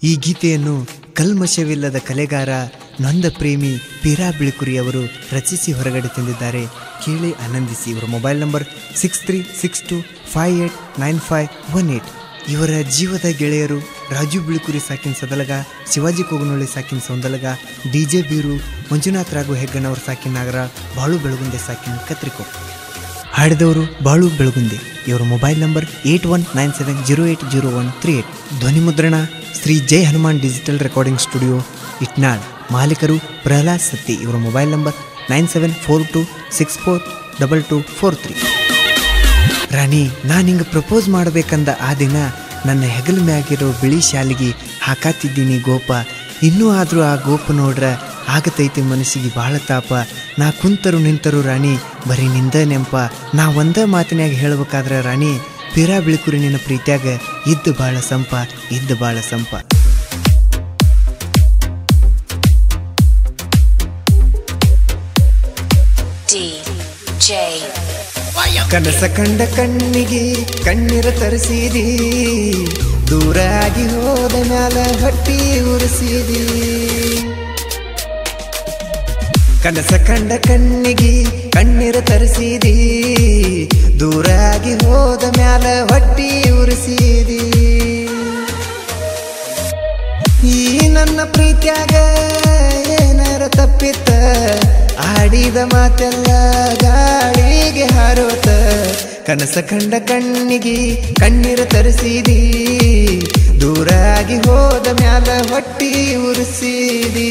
ಈ ಗೀತೆಯನ್ನು ಕಲ್ಮಶವಿಲ್ಲದ ಕಲೆಗಾರ ನೊಂದ ಪ್ರೇಮಿ ಪೀರಾ ಬಿಳಿಕುರಿ ಅವರು ರಚಿಸಿ ಹೊರಗಡೆ ತಂದಿದ್ದಾರೆ ಕೇಳಿ ಆನಂದಿಸಿ ಇವರ mobile number six three six two five eight nine five one eight ಇವರ ಜೀವದ ಗೆಳೆಯರು ರಾಜು ಬಿಳುಕುರಿ ಸಾಕಿನ ಸದಲಗ ಶಿವಾಜಿ ಕೋಗನೊಳ್ಳಿ ಸಾಕಿನ ಸೌಂದಲಗ ಡಿ ಜೆ ಬೀರು ಮಂಜುನಾಥ್ ರಾಘು ಹೆಗ್ಗನವ್ರ ಸಾಕಿನ ನಾಗರ ಬಾಳು ಬೆಳಗುಂದೆ ಸಾಕಿನ ಕತ್ರಿಕೋ ಹಾಡಿದವರು ಬಾಳು ಬೆಳಗುಂದೆ ಇವರ mobile number eight one nine seven zero eight zero one three eight ಧ್ವನಿ ಮುದ್ರಣ Shri Jai Hanuman digital recording studio Itnal ಮಾಲೀಕರು ಪ್ರಹ್ಲಾದ್ ಸತ್ತಿ ಇವರ mobile number nine seven four two six four double two four three ರಾಣಿ ನಾನು ಹಿಂಗೆ ಪ್ರಪೋಸ್ ಮಾಡಬೇಕಂದ ಆ ದಿನ ನನ್ನ ಹೆಗಲ ಮ್ಯಾಗಿರೋ ಬಿಳಿ ಶಾಲಿಗೆ ಹಾಕಾತಿದ್ದೀನಿ ಗೋಪ ಇನ್ನೂ ಆದರೂ ಆ ಗೋಪ ನೋಡ್ರ ಆಗತೈತಿ ಮನಸ್ಸಿಗೆ ಭಾಳ ತಾಪ ನಾ ಕುಂತರು ನಿಂತರು ರಾಣಿ ಬರೀ ನಿಂದ ನೆಂಪ ನಾ ಒಂದ ಮಾತಿನ್ಯಾಗ ಹೇಳ್ಬೇಕಾದ್ರೆ ರಾಣಿ ಪಿರಾ ಬಿಳಿಕುರಿ ನಿನ್ನ ಪ್ರೀತ್ಯಾಗ ಇದ್ದು ಭಾಳ ಸಂಪ ಇದ್ದು ಭಾಳ ಸಂಪ DJ ಕನಸ ಕಂಡ ಕಣ್ಣಿಗೆ ಕಣ್ಣೀರ ತರಿಸಿದಿ ದೂರಾಗಿ ಹೋದ ಮ್ಯಾಲ ಹೊಟ್ಟಿ ಉರಿಸಿದಿ ಕನಸ ಕಂಡ ಕಣ್ಣಿಗೆ ಕಣ್ಣೀರ ತರಿಸಿದಿ ದೂರಾಗಿ ಹೋದ ಮ್ಯಾಲ ಹೊಟ್ಟಿ ಉರಿಸಿದಿ ಈ ನನ್ನ ಪ್ರೀತ್ಯಾಗ ಏನಾರ ತಪ್ಪಿತ್ತ ಆಡಿದ ಮಾತೆಲ್ಲ ಗಾಳಿಗೆ ಹಾರೋತ ಕನಸ ಕಂಡ ಕಣ್ಣಿಗೆ ಕಣ್ಣೀರ ತರಿಸಿದಿ ದೂರಾಗಿ ಹೋದ ಮ್ಯಾಲ ಹೊಟ್ಟಿ ಉರಿಸಿದಿ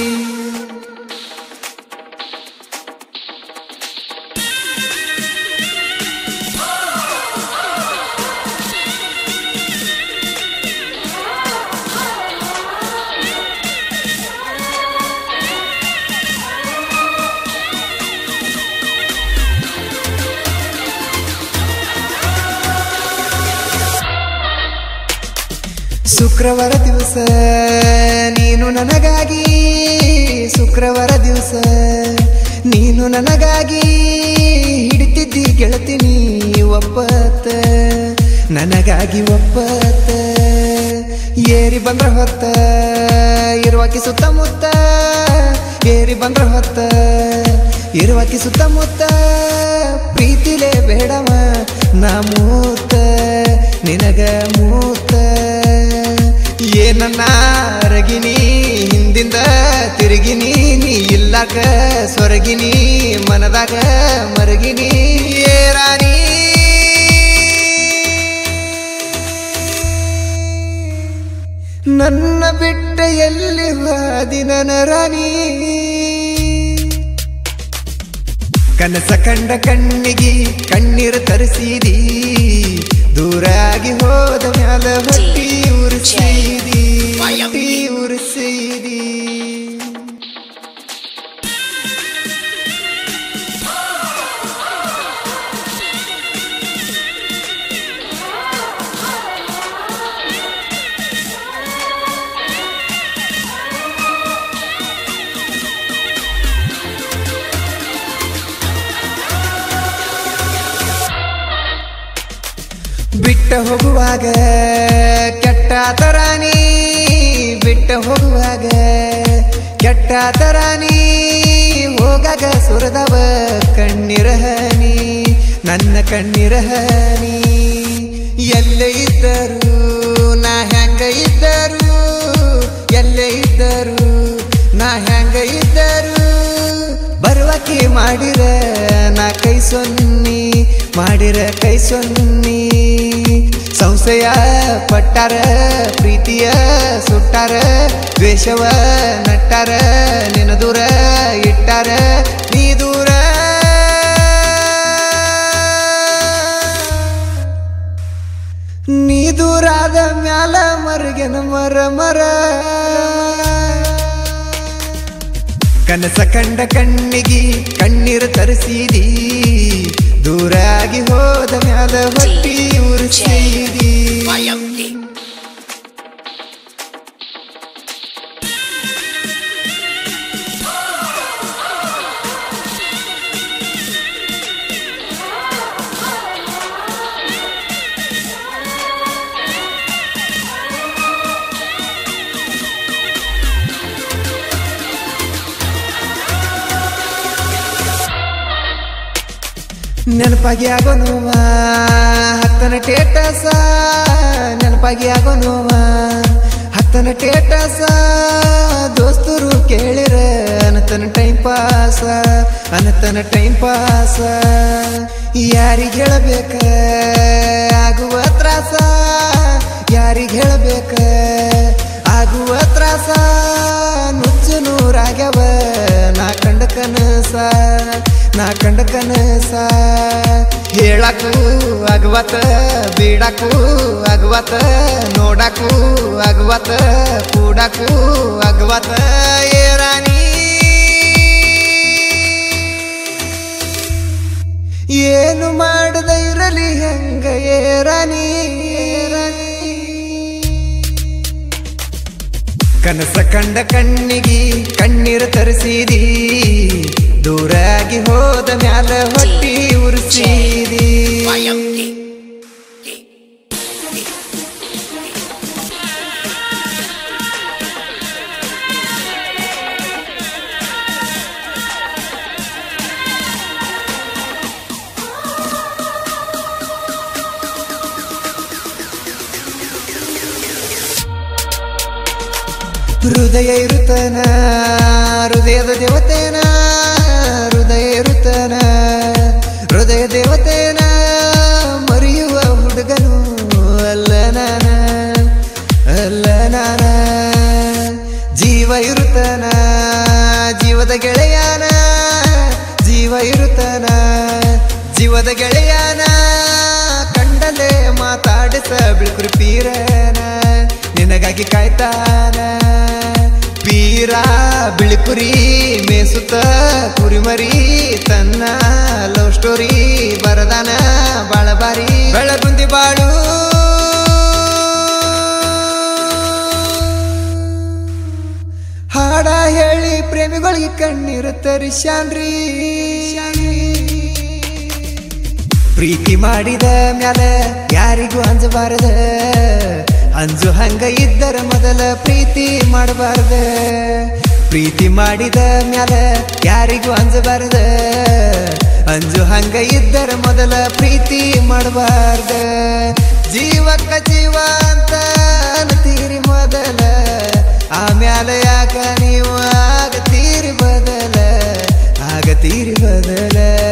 ಶುಕ್ರವಾರ ದಿವಸ ನೀನು ನನಗಾಗಿ ಶುಕ್ರವಾರ ದಿವಸ ನೀನು ನನಗಾಗಿ ಹಿಡಿತಿದ್ದಿ ಗೆಳತಿನಿ ಒಪ್ಪತ್ತ ನನಗಾಗಿ ಒಪ್ಪತ್ತ ಏರಿ ಬಂದ್ರ ಹೊತ್ತ ಇರುವಾಕಿ ಸುತ್ತಮುತ್ತ ಏರಿ ಬಂದ್ರ ಹೊತ್ತ ಇರುವಾಕಿ ಸುತ್ತಮುತ್ತ ಪ್ರೀತಿಲೇ ಬೇಡವ ನಾ ಮೂತ ನಿನಗ ಮೂತ ಏನನ್ನ ಅರಗಿನಿ ಹಿಂದಿಂದ ತಿರುಗಿನಿ ನೀ ಇಲ್ಲಾಕ ಸೊರಗಿನಿ ಮನದಾಗ ಮರಗಿನಿ ಏ ರಾಣಿ ನನ್ನ ಬಿಟ್ಟ ಎಲ್ಲಿ ಹಾದಿ ನನ್ನ ರಾಣಿ ಕನಸ ಕಂಡ ಕಣ್ಣಿಗೆ ಕಣ್ಣೀರು ತರಿಸಿದಿ ದೂರಾಗಿ ಹೋದ ಮ್ಯಾಲ ಹೊಟ್ಟಿ ಉರಿಸಿದಿ ಹೊಟ್ಟಿ ಉರಿಸಿದಿ ಬಿಟ್ಟ ಹೋಗುವಾಗ ಕೆಟ್ಟ ತರಾನಿ ಬಿಟ್ಟ ಹೋಗುವಾಗ ಕೆಟ್ಟ ತರಾನಿ ಹೋಗಾಗ ಸುರದವ ಕಣ್ಣೀರ ಹನಿ ನನ್ನ ಕಣ್ಣೀರ ಹನಿ ಎಲ್ಲೇ ಇದ್ದರು ನಾ ಹೆಂಗ ಇದ್ದರು ಎಲ್ಲೇ ಇದ್ದರು ನಾ ಹೆಂಗ ಇದ್ದರು ಬರುವಕ್ಕೆ ಮಾಡಿರ ನಾ ಕೈ ಸೊನ್ನಿ ಮಾಡಿರ ಕೈ ಸೊನ್ನಿ ಸಂಶಯ ಪಟ್ಟಾರ ಪ್ರೀತಿಯ ಸುಟ್ಟಾರ ದ್ವೇಷವ ನಟ್ಟಾರ ನಿನ ದೂರ ಇಟ್ಟಾರ ನೀ ದೂರ ನೀ ದೂರಾದ ಮ್ಯಾಲ ಮರಗೆನ ಮರ ಮರ ಕನಸ ಕಂಡ ಕಣ್ಣಿಗೆ ಕಣ್ಣೀರು ತರಿಸಿದಿ ದೂರಾಗಿ ಹೋದ ಮ್ಯಾಲ ಹೊಟ್ಟಿ ಉರಿಸಿದಿ ನೆನಪಾಗಿ ಆಗೋ ನೋವ ಹತ್ತನ ಟೇಟಸ ನೆನಪಾಗಿ ಆಗೋ ನೋವ ಹತ್ತನ ಟೇಟಸ ದೋಸ್ತರು ಕೇಳಿರ ಅನತನ ಟೈಮ್ ಪಾಸ ಅನತನ ಟೈಮ್ ಪಾಸ ಯಾರಿಗೆ ಹೇಳಬೇಕ ಆಗುವ ತ್ರಾಸ ಯಾರಿಗೆ ಹೇಳಬೇಕ ಆಗುವ ತ್ರಾಸ ನುಚ್ಚು ನೂರಾಗ್ಯವ ನಾ ಕಂಡ ಕನಸ ನಾ ಕಂಡ ಕನಸ ಹೇಳಕ್ಕೂ ಅಗವತ ಬಿಡಕ್ಕೂ ಅಗವತ ನೋಡಕ್ಕೂ ಅಗವತ ಕೂಡಕ್ಕೂ ಅಗವತ ಏರಾಣಿ ಏನು ಮಾಡದ ಇರಲಿ ಹೆಂಗ ಏರಾಣಿ ಕನಸ ಕಂಡ ಕಣ್ಣಿಗಿ ಕಣ್ಣೀರು ತರಿಸಿದಿ ದೂರಾಗಿ ಹೋದ ಮ್ಯಾಲ ಹೊಟ್ಟಿ ಉರ್ಸಿದಿ ಹೃದಯ ಇರುತ್ತನ ಹೃದಯದ ದೇವತೇನ ಹೃದಯ ಇರುತ್ತನ ಹೃದಯ ದೇವತೇನ ಮರೆಯುವ ಹುಡುಗನು ಅಲ್ಲ ನಾನ ಅಲ್ಲ ನಾನ ಜೀವ ಇರುತ್ತನ ಜೀವದ ಗೆಳೆಯನ ಜೀವ ಇರುತ್ತನ ಜೀವದ ಗೆಳೆಯನ ಕಂಡಲೆ ಮಾತಾಡಿಸ ಬಿಳ್ಕುರಿ ಪೀರನ ನಿನಗಾಗಿ ಕಾಯ್ತಾನ ಪೀರ ಬಿಳಿಕುರಿ ಮೇಸುತ್ತ ಕುರಿಮರಿ ತನ್ನ ಲವ್ ಸ್ಟೋರಿ ಬರದಾನ ಬಾಳ ಬಾರಿ ಬೆಳಗುಂದಿ ಬಾಳು ಹಾಡ ಹೇಳಿ ಪ್ರೇಮಿಗಳಿಗೆ ಕಣ್ಣೀರು ತರಿಸ್ಯಾನ್ರಿ ಪ್ರೀತಿ ಮಾಡಿದ ಮ್ಯಾಲ ಯಾರಿಗೂ ಅಂಜಬಾರದ ಅಂಜು ಹಂಗ ಇದ್ದರ ಮೊದಲ ಪ್ರೀತಿ ಮಾಡಬಾರ್ದ ಪ್ರೀತಿ ಮಾಡಿದ ಮ್ಯಾಲ ಯಾರಿಗೂ ಅಂಜಬಾರ್ದ ಅಂಜು ಹಂಗ ಇದ್ದರ ಮೊದಲ ಪ್ರೀತಿ ಮಾಡಬಾರ್ದ ಜೀವಕ್ಕ ಜೀವ ಅಂತ ಅಂತೀರಿ ಮೊದಲ ಆಮ್ಯಾಲ ಯಾಕ ನೀವು ಆಗತೀರಿ ಬದಲ ಆಗತೀರಿ ಬದಲ